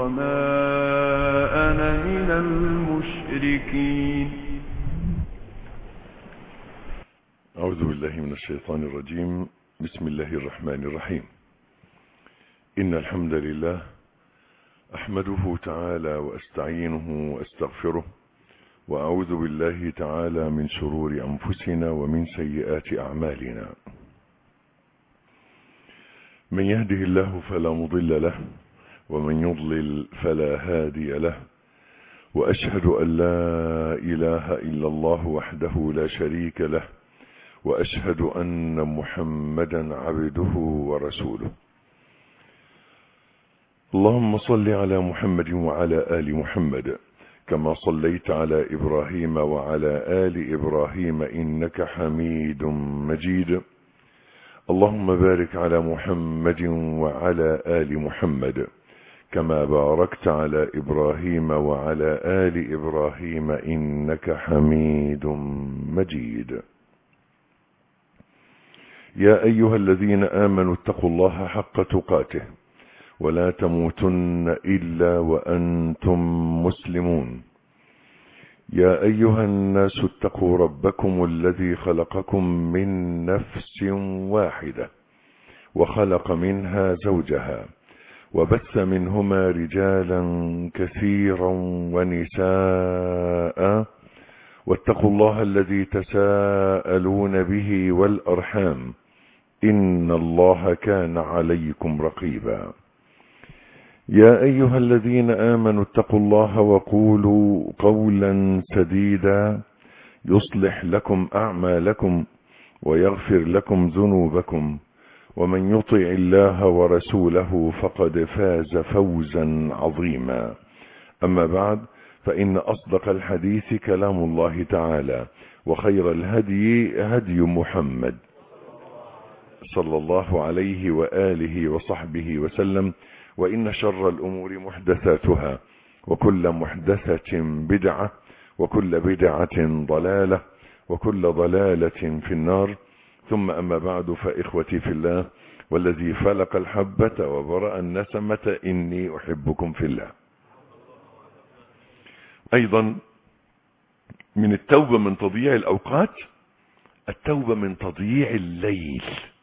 وما أنا من المشركين أعوذ بالله من الشيطان الرجيم بسم الله الرحمن الرحيم إن الحمد لله أحمده تعالى وأستعينه وأستغفره وأعوذ بالله تعالى من شرور أنفسنا ومن سيئات أعمالنا من يهده الله فلا مضل له ومن يضلل فلا هادي له وأشهد أن لا إله إلا الله وحده لا شريك له وأشهد أن محمدا عبده ورسوله اللهم صل على محمد وعلى آل محمد كما صليت على إبراهيم وعلى آل إبراهيم إنك حميد مجيد اللهم بارك على محمد وعلى آل محمد كما باركت على إبراهيم وعلى آل إبراهيم إنك حميد مجيد يا أيها الذين آمنوا اتقوا الله حق تقاته ولا تموتن إلا وأنتم مسلمون يا أيها الناس اتقوا ربكم الذي خلقكم من نفس واحدة وخلق منها زوجها وبث منهما رجالا كثيرا ونساء واتقوا الله الذي تساءلون به والأرحام إن الله كان عليكم رقيبا يا أيها الذين آمنوا اتقوا الله وقولوا قولا سديدا يصلح لكم أعمالكم ويغفر لكم ذنوبكم ومن يطع الله ورسوله فقد فاز فوزا عظيما أما بعد فإن أصدق الحديث كلام الله تعالى وخير الهدي هدي محمد صلى الله عليه وآله وصحبه وسلم وإن شر الأمور محدثاتها وكل محدثة بدعة وكل بدعة ضلالة وكل ضلالة في النار ثم أما بعد فإخوتي في الله والذي فلق الحبة وبرأ النسمة إني أحبكم في الله أيضا من التوبة من تضييع الأوقات التوبة من تضييع الليل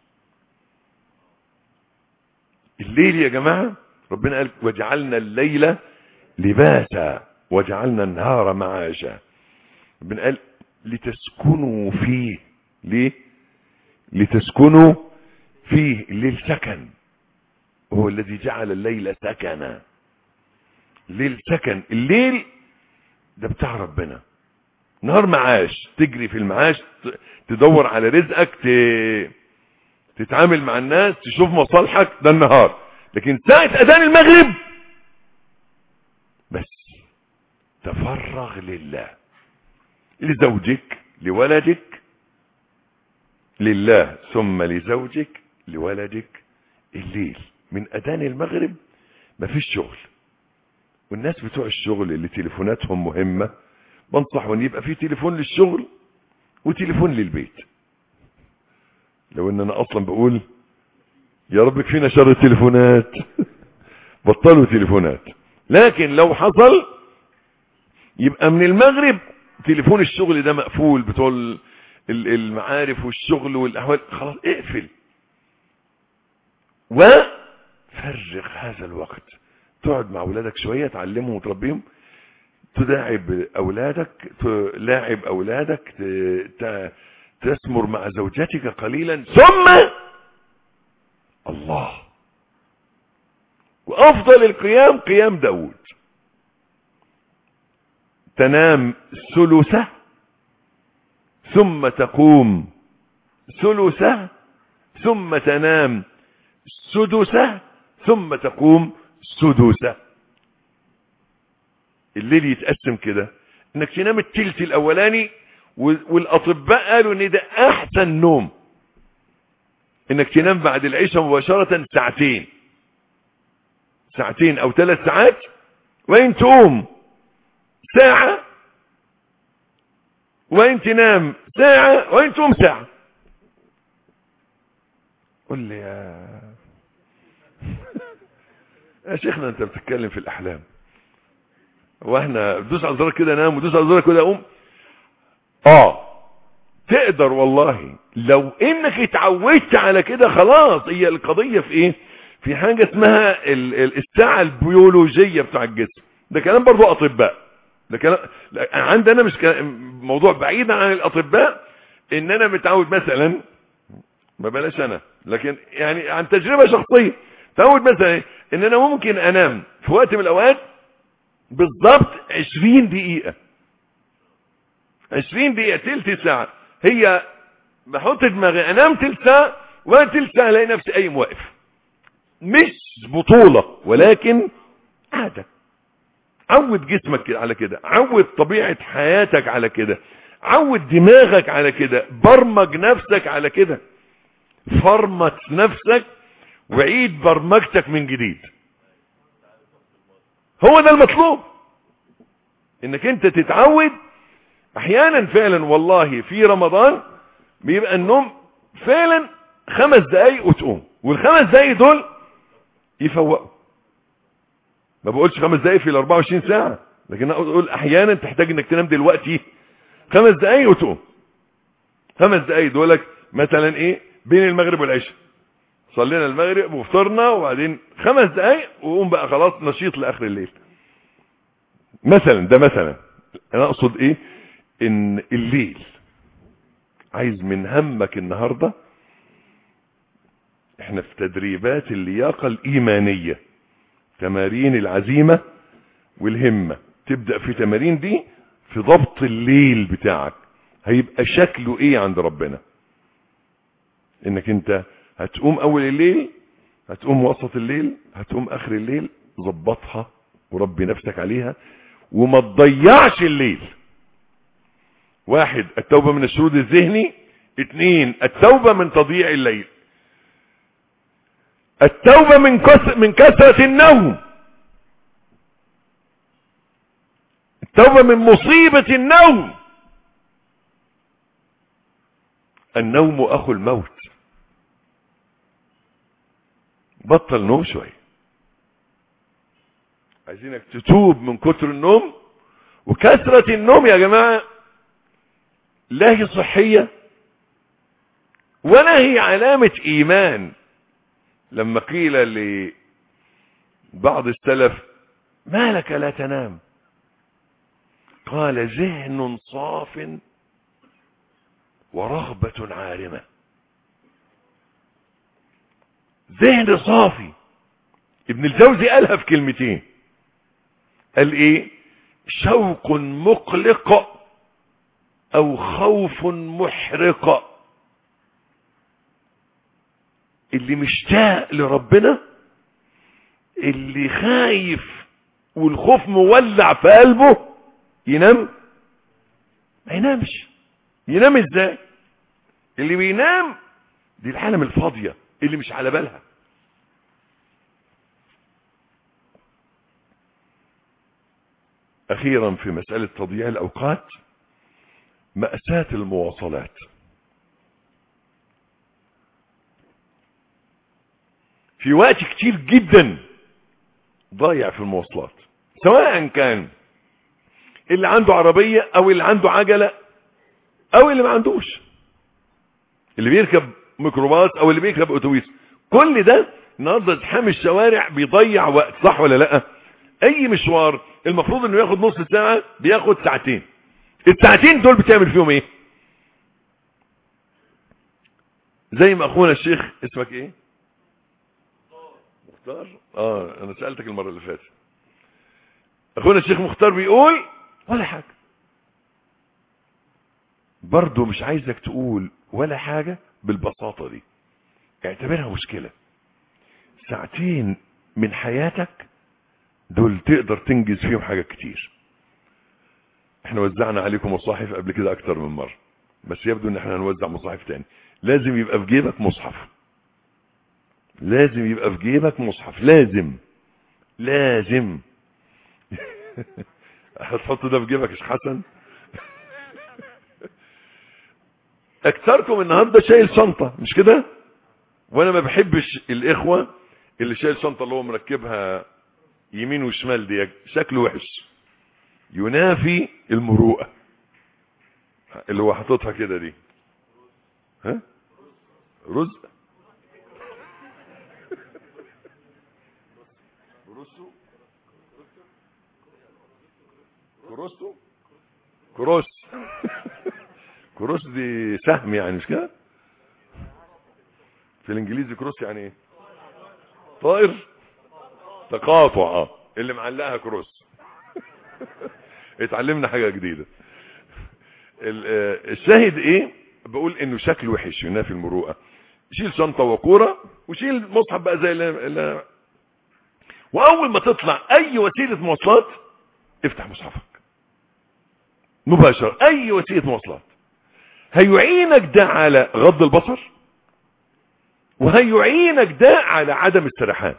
الليل يا جماعة ربنا قال وجعلنا الليل لباسا وجعلنا النهار معاشا ربنا قال لتسكنوا فيه ليه لتسكنوا فيه الليل سكن هو الذي جعل الليل سكنا الليل سكن الليل ده بتاع ربنا نهار معاش تجري في المعاش تدور على رزقك ت... تتعامل مع الناس تشوف مصالحك ده النهار لكن ساعة اذان المغرب بس تفرغ لله لزوجك لولدك لله ثم لزوجك لولدك الليل من اذان المغرب مفيش شغل والناس بتوع الشغل اللي تليفوناتهم مهمة بنصح ان يبقى في تليفون للشغل وتليفون للبيت لو ان انا اصلا بقول يا رب كفينا شر التليفونات بطلوا تليفونات لكن لو حصل يبقى من المغرب تليفون الشغل ده مقفول بتوع المعارف والشغل والاحوال خلاص اقفل وفرغ هذا الوقت تقعد مع اولادك شوية تعلمهم وتربيهم تداعب اولادك تلاعب اولادك تسمر مع زوجتك قليلا ثم الله وافضل القيام قيام داود تنام ثلثه ثم تقوم ثلثه ثم تنام سدسه ثم تقوم سدسه الليل يتقسم كده انك تنام التلت الاولاني والاطباء قالوا ان ده احسن نوم انك تنام بعد العشاء مباشرة ساعتين ساعتين او ثلاث ساعات وين تقوم ساعة وين تنام ساعة وين تقوم ساعة قل لي يا يا شيخنا انت بتتكلم في الاحلام واحنا دوس على الزرار كده انام ودوس على الزرار كده اقوم اه تقدر والله لو انك اتعودت على كده خلاص هي القضية في ايه في حاجة اسمها ال- ال- الساعة البيولوجية بتاع الجسم ده كلام برضو اطباء ده كلام لا، عندنا مش كلام- موضوع بعيد عن الاطباء ان انا متعود مثلا ما بلاش انا لكن يعني عن تجربة شخصية تعود مثلا إيه؟ ان انا ممكن انام في وقت من الاوقات بالضبط 20 دقيقة 20 دقيقة تلت ساعة هي بحط دماغي انام تلت ساعة وانا تلت ساعة الاقي نفسي قايم واقف مش بطولة ولكن عادة عود جسمك كده- على كده عود طبيعة حياتك على كده عود دماغك على كده برمج نفسك على كده فرمت نفسك وعيد برمجتك من جديد هو ده المطلوب انك انت تتعود احيانا فعلا والله في رمضان بيبقى النوم فعلا خمس دقايق وتقوم والخمس دقايق دول يفوقوا ما بقولش خمس دقايق في ال 24 ساعة لكن انا اقول احيانا تحتاج انك تنام دلوقتي خمس دقايق وتقوم خمس دقايق دولك مثلا ايه بين المغرب والعشاء صلينا المغرب وفطرنا وبعدين خمس دقايق وقوم بقى خلاص نشيط لاخر الليل مثلا ده مثلا انا اقصد ايه ان الليل عايز من همك النهاردة احنا في تدريبات اللياقة الايمانية تمارين العزيمة والهمة تبدأ في تمارين دي في ضبط الليل بتاعك هيبقى شكله ايه عند ربنا انك انت هتقوم اول الليل هتقوم وسط الليل هتقوم اخر الليل ظبطها وربي نفسك عليها وما تضيعش الليل واحد التوبة من الشرود الذهني اثنين التوبة من تضييع الليل التوبة من كثرة من كثرة النوم التوبة من مصيبة النوم النوم اخو الموت بطل نوم شوية عايزينك تتوب من كتر النوم وكثرة النوم يا جماعة لا هي صحية ولا هي علامة ايمان لما قيل لبعض السلف ما لك لا تنام قال ذهن صاف ورغبة عارمة ذهن صافي ابن الجوزي قالها في كلمتين قال ايه شوق مقلق او خوف محرق اللي مشتاق لربنا اللي خايف والخوف مولع في قلبه ينام ما ينامش ينام ازاي اللي بينام دي العالم الفاضية اللي مش على بالها اخيرا في مسألة تضييع الاوقات مأساة المواصلات في وقت كتير جدا ضايع في المواصلات سواء كان اللي عنده عربية او اللي عنده عجلة او اللي ما عندوش اللي بيركب ميكروباص او اللي بيركب اتوبيس كل ده النهارده ازدحام الشوارع بيضيع وقت صح ولا لا اي مشوار المفروض انه ياخد نص ساعة بياخد ساعتين الساعتين دول بتعمل فيهم ايه زي ما اخونا الشيخ اسمك ايه مختار اه انا سألتك المرة اللي فاتت اخونا الشيخ مختار بيقول ولا حاجة برضه مش عايزك تقول ولا حاجة بالبساطة دي اعتبرها مشكلة ساعتين من حياتك دول تقدر تنجز فيهم حاجات كتير احنا وزعنا عليكم مصاحف قبل كده اكتر من مرة بس يبدو ان احنا هنوزع مصاحف تاني لازم يبقى في جيبك مصحف لازم يبقى في جيبك مصحف لازم لازم هتحط ده في جيبك يا شيخ حسن اكثركم النهارده شايل شنطه مش كده وانا ما بحبش الاخوه اللي شايل شنطه اللي هو مركبها يمين وشمال دي شكله وحش ينافي المروءه اللي هو حاططها كده دي ها رزق كروسو كروسو كروس كروس دي سهم يعني مش كده في الانجليزي كروس يعني ايه طائر تقاطع اه اللي معلقها كروس اتعلمنا حاجه جديده الشاهد ايه بقول انه شكل وحش ينافي المروءه شيل شنطه وكوره وشيل مصحف بقى زي اللي واول ما تطلع اي وسيله مواصلات افتح مصحفك مباشرة اي وسيله مواصلات هيعينك ده على غض البصر وهيعينك ده على عدم السرحان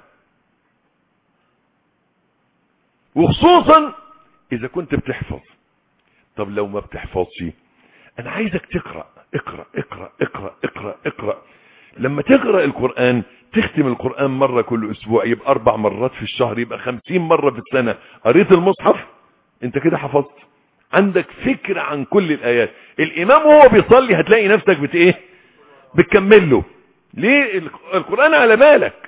وخصوصا اذا كنت بتحفظ طب لو ما بتحفظش انا عايزك تقرأ اقرأ اقرأ اقرأ اقرأ اقرأ لما تقرأ القرآن تختم القرآن مرة كل اسبوع يبقى اربع مرات في الشهر يبقى خمسين مرة في السنة قريت المصحف انت كده حفظت عندك فكرة عن كل الايات الامام وهو بيصلي هتلاقي نفسك بت ايه بتكمل له ليه القرآن على بالك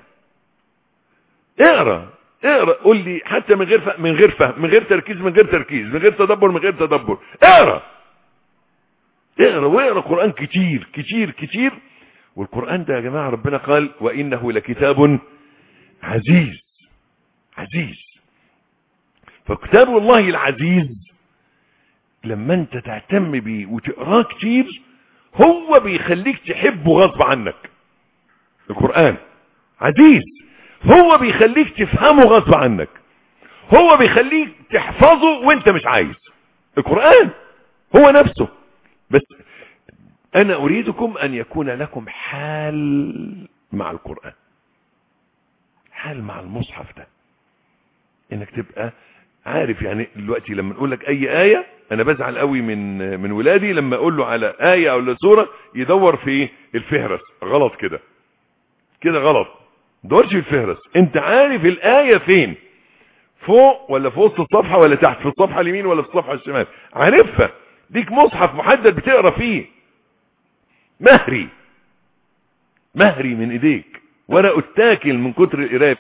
اقرأ اقرأ قول لي حتى من غير فهم من غير فهم من غير تركيز من غير تركيز من غير تدبر من غير تدبر اقرأ اقرأ واقرأ قرآن كتير كتير كتير والقرآن ده يا جماعة ربنا قال وإنه لكتاب عزيز عزيز فكتاب الله العزيز لما انت تهتم بيه وتقراه كتير هو بيخليك تحبه غصب عنك القرآن عزيز هو بيخليك تفهمه غصب عنك هو بيخليك تحفظه وانت مش عايز القرآن هو نفسه بس انا اريدكم ان يكون لكم حال مع القرآن حال مع المصحف ده انك تبقى عارف يعني دلوقتي لما نقول لك اي آية انا بزعل قوي من من ولادي لما اقول له على آية او سورة يدور في الفهرس غلط كده كده غلط دورش في الفهرس انت عارف الآية فين فوق ولا في وسط الصفحة ولا تحت في الصفحة اليمين ولا في الصفحة الشمال عارفها ليك مصحف محدد بتقرا فيه مهري مهري من ايديك ورق التاكل من كتر القرايه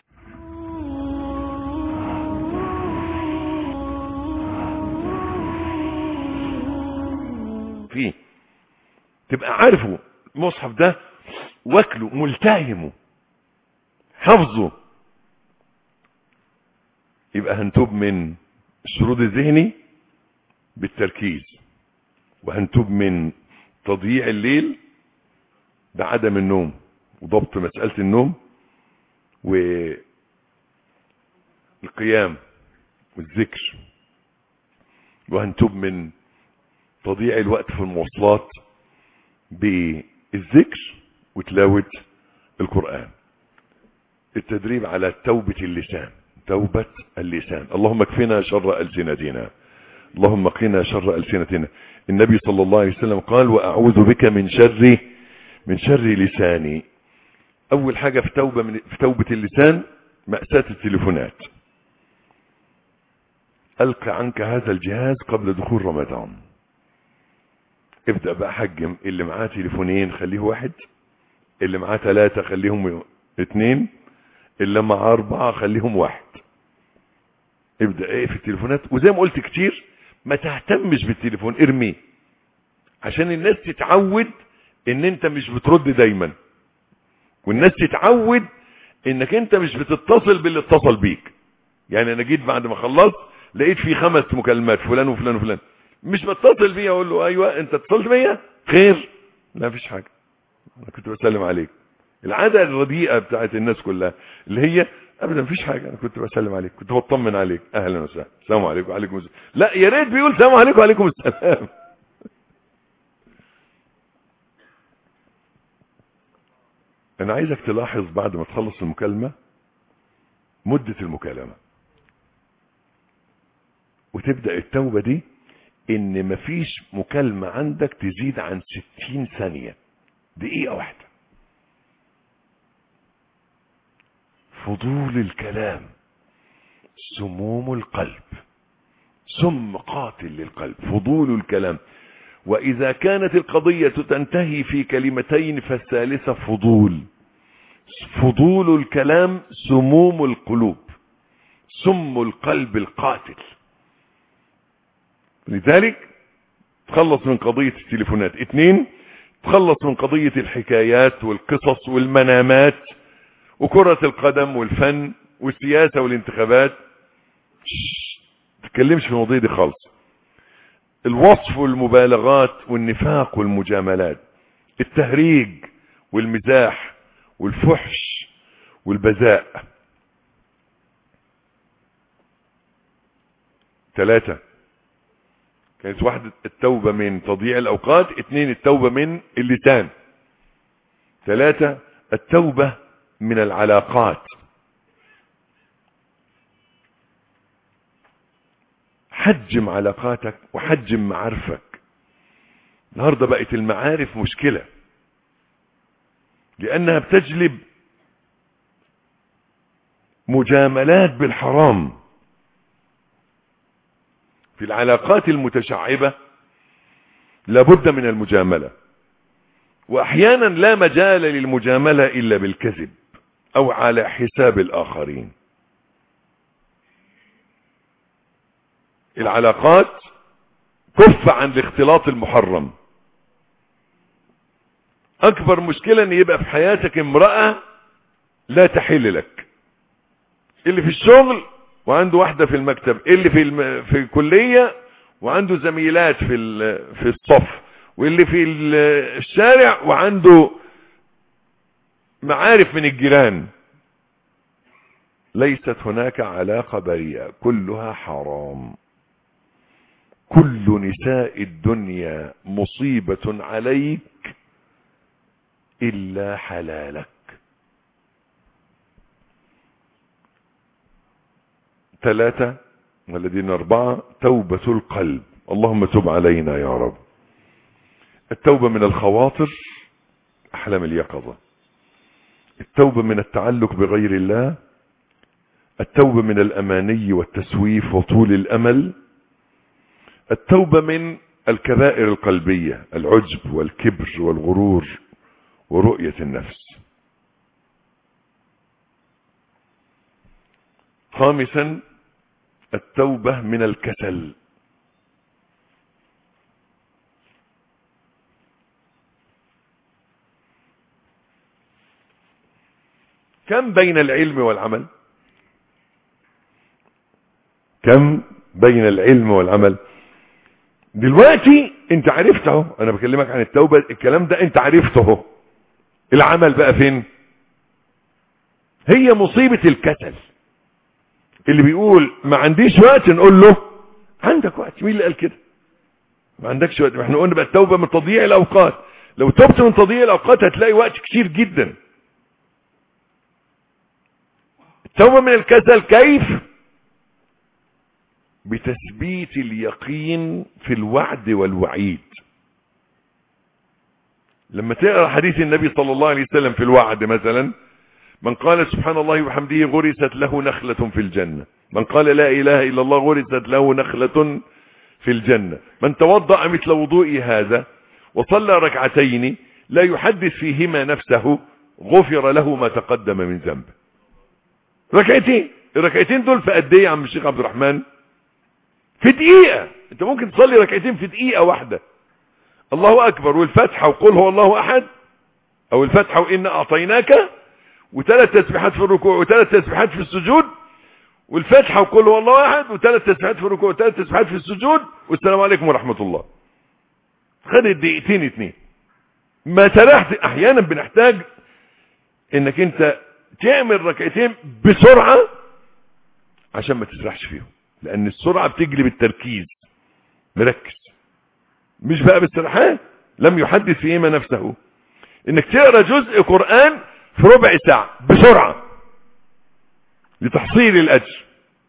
فيه تبقى عارفه المصحف ده واكله ملتهمه حفظه يبقى هنتوب من الشرود الذهني بالتركيز وهنتوب من تضييع الليل بعدم النوم وضبط مسألة النوم والقيام والذكر وهنتوب من تضييع الوقت في المواصلات بالذكر وتلاوة القرآن التدريب على توبة اللسان توبة اللسان اللهم اكفنا شر ألسنتنا اللهم قنا شر ألسنتنا النبي صلى الله عليه وسلم قال وأعوذ بك من شر من شر لساني أول حاجة في توبة, من في توبة اللسان مأساة التليفونات ألق عنك هذا الجهاز قبل دخول رمضان ابدأ بقى حجم اللي معاه تليفونين خليه واحد اللي معاه ثلاثة خليهم اثنين اللي معاه أربعة خليهم واحد ابدأ ايه في التليفونات وزي ما قلت كتير ما تهتمش بالتليفون ارميه عشان الناس تتعود ان انت مش بترد دايما والناس تتعود انك انت مش بتتصل باللي اتصل بيك يعني انا جيت بعد ما خلصت لقيت في خمس مكالمات فلان وفلان وفلان مش بتصل بيا اقول له ايوه انت اتصلت بيا خير لا فيش حاجه انا كنت بسلم عليك العاده الرديئه بتاعت الناس كلها اللي هي ابدا مفيش حاجه انا كنت بسلم عليك كنت بطمن عليك اهلا وسهلا السلام عليكم وعليكم السلام لا يا ريت بيقول السلام عليكم وعليكم السلام انا عايزك تلاحظ بعد ما تخلص المكالمه مده المكالمه وتبدا التوبه دي ان مفيش مكالمه عندك تزيد عن 60 ثانيه دقيقه واحده فضول الكلام سموم القلب سم قاتل للقلب فضول الكلام وإذا كانت القضية تنتهي في كلمتين فالثالثة فضول فضول الكلام سموم القلوب سم القلب القاتل لذلك تخلص من قضية التليفونات اثنين تخلص من قضية الحكايات والقصص والمنامات وكرة القدم والفن والسياسة والانتخابات تتكلمش في المواضيع دي خالص الوصف والمبالغات والنفاق والمجاملات التهريج والمزاح والفحش والبذاء ثلاثة كانت واحدة التوبة من تضييع الأوقات اثنين التوبة من اللسان ثلاثة التوبة من العلاقات حجم علاقاتك وحجم معارفك النهاردة بقت المعارف مشكلة لأنها بتجلب مجاملات بالحرام في العلاقات المتشعبة لابد من المجاملة وأحيانا لا مجال للمجاملة إلا بالكذب أو على حساب الآخرين العلاقات كف عن الاختلاط المحرم أكبر مشكلة أن يبقى في حياتك امرأة لا تحل لك اللي في الشغل وعنده واحدة في المكتب اللي في الم... في الكلية وعنده زميلات في ال... في الصف واللي في الشارع وعنده معارف من الجيران ليست هناك علاقة بريئة كلها حرام كل نساء الدنيا مصيبة عليك إلا حلالك ثلاثة والذين أربعة توبة القلب اللهم تب علينا يا رب التوبة من الخواطر أحلام اليقظة التوبة من التعلق بغير الله التوبة من الأماني والتسويف وطول الأمل التوبة من الكبائر القلبية العجب والكبر والغرور ورؤية النفس خامسا التوبة من الكسل كم بين العلم والعمل كم بين العلم والعمل دلوقتي انت عرفته انا بكلمك عن التوبة الكلام ده انت عرفته العمل بقى فين هي مصيبة الكسل اللي بيقول ما عنديش وقت نقول له عندك وقت مين اللي قال كده ما عندكش وقت احنا قلنا بقى التوبة من تضييع الاوقات لو تبت من تضييع الاوقات هتلاقي وقت كتير جدا التوبة من الكسل كيف بتثبيت اليقين في الوعد والوعيد لما تقرأ حديث النبي صلى الله عليه وسلم في الوعد مثلا من قال سبحان الله وبحمده غرست له نخلة في الجنة من قال لا إله إلا الله غرست له نخلة في الجنة من توضأ مثل وضوء هذا وصلى ركعتين لا يحدث فيهما نفسه غفر له ما تقدم من ذنبه ركعتين الركعتين دول في قد ايه يا عم الشيخ عبد الرحمن في دقيقة انت ممكن تصلي ركعتين في دقيقة واحدة الله اكبر والفتحة وقل هو الله احد او الفتحة وان اعطيناك وثلاث تسبيحات في الركوع وثلاث تسبيحات في السجود والفتحة وقل هو الله احد وثلاث تسبيحات في الركوع وثلاث تسبيحات في السجود والسلام عليكم ورحمة الله خدت دقيقتين اتنين ما سرحت احيانا بنحتاج انك انت تعمل ركعتين بسرعة عشان ما تسرحش فيهم لان السرعة بتجلب التركيز مركز مش بقى بالسرحان لم يحدث فيهما نفسه انك تقرا جزء قرآن في ربع ساعة بسرعة لتحصيل الاجر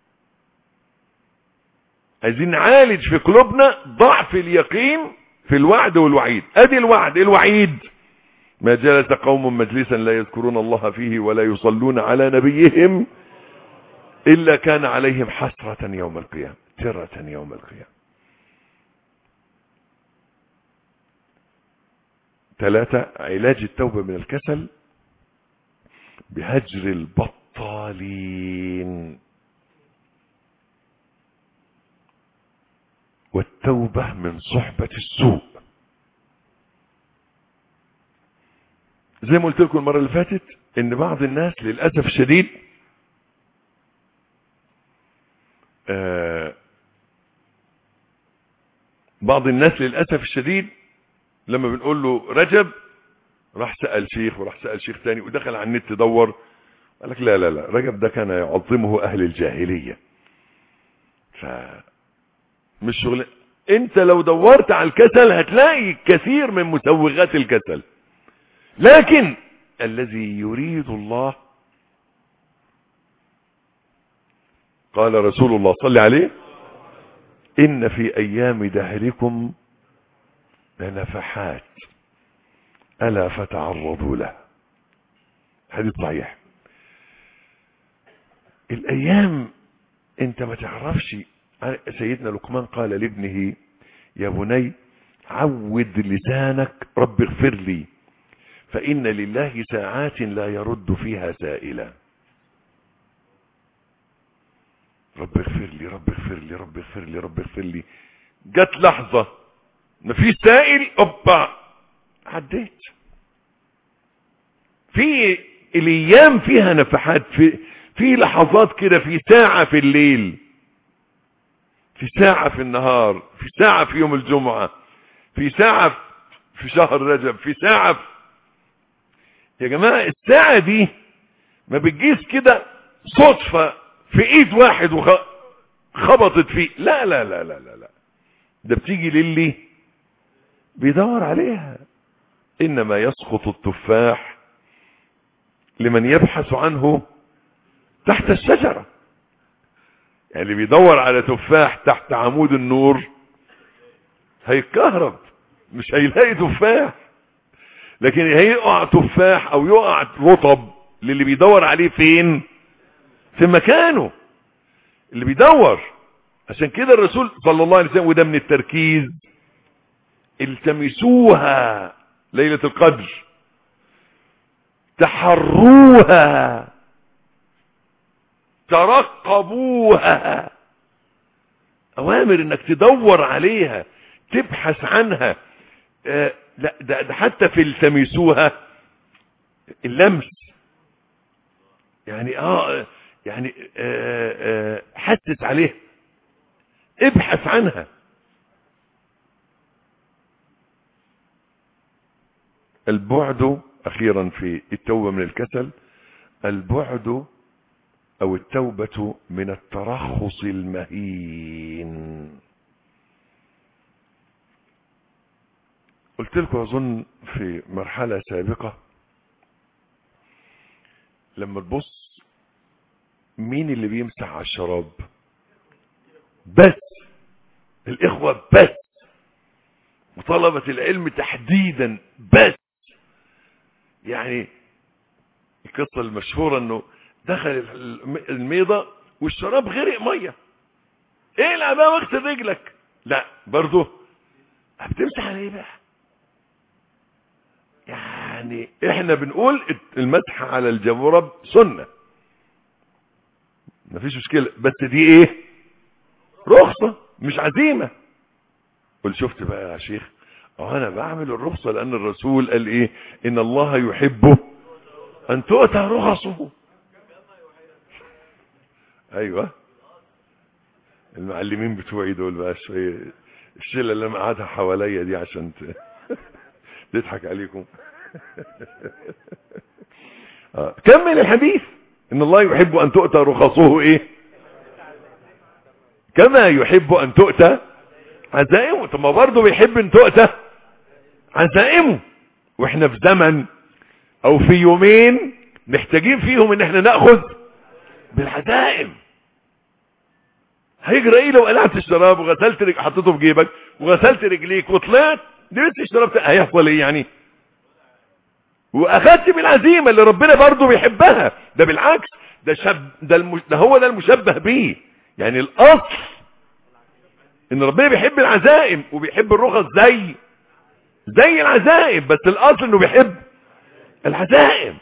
عايزين نعالج في قلوبنا ضعف اليقين في الوعد والوعيد ادي الوعد الوعيد ما جلس قوم مجلسا لا يذكرون الله فيه ولا يصلون على نبيهم إلا كان عليهم حسرة يوم القيامة ترة يوم القيامة ثلاثة علاج التوبة من الكسل بهجر البطالين والتوبة من صحبة السوء زي ما قلت لكم المرة اللي فاتت ان بعض الناس للأسف الشديد آه بعض الناس للأسف الشديد لما بنقول له رجب راح سأل شيخ وراح سأل شيخ تاني ودخل على النت دور قال لك لا لا لا رجب ده كان يعظمه أهل الجاهلية ف مش شغل انت لو دورت على الكسل هتلاقي كثير من مسوغات الكسل لكن الذي يريد الله قال رسول الله صلى عليه إن في أيام دهركم لنفحات ألا فتعرضوا له حديث صحيح الأيام أنت ما تعرفش سيدنا لقمان قال لابنه يا بني عود لسانك رب اغفر لي فإن لله ساعات لا يرد فيها سائلا رب اغفر لي رب اغفر لي رب اغفر لي رب اغفر لي جت لحظة ما في سائل اوبا عديت في الايام فيها نفحات في في لحظات كده في ساعة في الليل في ساعة في النهار في ساعة في يوم الجمعة في ساعة في شهر رجب في ساعة في يا جماعة الساعة دي ما بتجيش كده صدفة في ايد واحد وخبطت فيه لا لا لا لا لا لا ده بتيجي للي بيدور عليها انما يسقط التفاح لمن يبحث عنه تحت الشجرة يعني اللي بيدور على تفاح تحت عمود النور هيتكهرب مش هيلاقي تفاح لكن هيقع تفاح او يقع رطب للي بيدور عليه فين في مكانه اللي بيدور عشان كده الرسول صلى الله عليه وسلم وده من التركيز التمسوها ليلة القدر تحروها ترقبوها اوامر انك تدور عليها تبحث عنها آه لا ده, ده حتى في التمسوها اللمس يعني اه يعني آه آه حسس عليها ابحث عنها البعد اخيرا في التوبة من الكسل البعد او التوبة من الترخص المهين قلت لكم اظن في مرحلة سابقة لما تبص مين اللي بيمسح على الشراب بس الاخوة بس وطلبة العلم تحديدا بس يعني القصة المشهورة انه دخل الميضة والشراب غرق مية ايه العباء واغسل رجلك لا برضه بتمسح على ايه بقى يعني احنا بنقول المسح على الجورب سنة مفيش مشكلة بس دي ايه رخصة مش عزيمة قل شفت بقى يا شيخ اه انا بعمل الرخصة لان الرسول قال ايه ان الله يحب ان تؤتى رخصه ايوه المعلمين بتوعي دول بقى شوية الشلة اللي انا قاعدها حواليا دي عشان ت... تضحك عليكم آه. كمل الحديث ان الله يحب ان تؤتى رخصه ايه كما يحب ان تؤتى عزائمه طب ما برضه بيحب ان تؤتى عزائمه واحنا في زمن او في يومين محتاجين فيهم ان احنا ناخذ بالعزائم هيجرى ايه لو قلعت الشراب وغسلت رج... حطيته في جيبك وغسلت رجليك وطلعت لبست الشراب هيحصل ايه يعني واخدت بالعزيمه اللي ربنا برضه بيحبها ده بالعكس ده شب ده, المش... ده هو ده المشبه بيه يعني الاصل ان ربنا بيحب العزائم وبيحب الرخص زي زي العزائم بس الاصل انه بيحب العزائم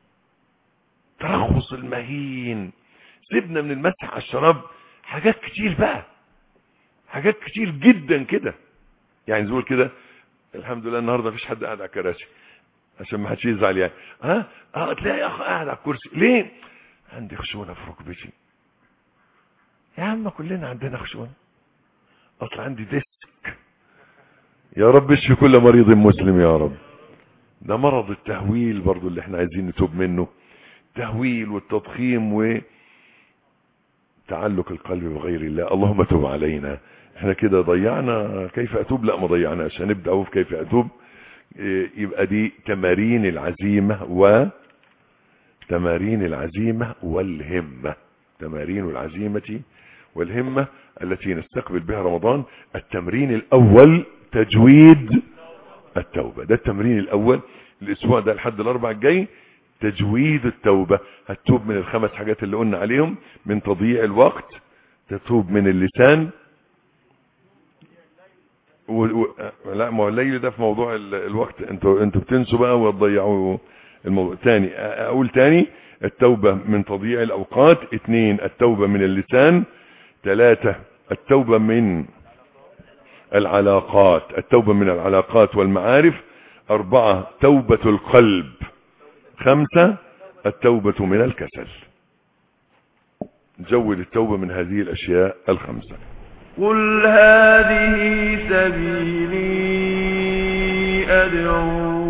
ترخص المهين سيبنا من المسح على الشراب حاجات كتير بقى حاجات كتير جدا كده يعني زول كده الحمد لله النهارده مفيش حد قاعد على الكراسي عشان ما حدش يزعل يعني ها اه تلاقي يا اخ قاعد على الكرسي ليه عندي خشونه في ركبتي يا عم كلنا عندنا خشونه اصل عندي ديسك يا رب اشفي كل مريض مسلم يا رب ده مرض التهويل برضو اللي احنا عايزين نتوب منه التهويل والتضخيم و تعلق القلب بغير الله اللهم تب علينا احنا كده ضيعنا كيف اتوب لا ما ضيعناش هنبدا اهو في كيف اتوب إيه، يبقى دي تمارين العزيمه و تمارين العزيمه والهمه تمارين العزيمه والهمه التي نستقبل بها رمضان التمرين الاول تجويد التوبه ده التمرين الاول الاسبوع ده لحد الاربع الجاي تجويد التوبة هتتوب من الخمس حاجات اللي قلنا عليهم من تضييع الوقت تتوب من اللسان و... و... لا ما هو الليل ده في موضوع ال... الوقت انتوا انتوا بتنسوا بقى وتضيعوا الموضوع تاني أ- اقول تاني التوبة من تضييع الاوقات اثنين التوبة من اللسان ثلاثة التوبة من العلاقات التوبة من العلاقات والمعارف أربعة توبة القلب خمسة التوبة من الكسل جود التوبة من هذه الأشياء الخمسة قل هذه سبيلي أدعو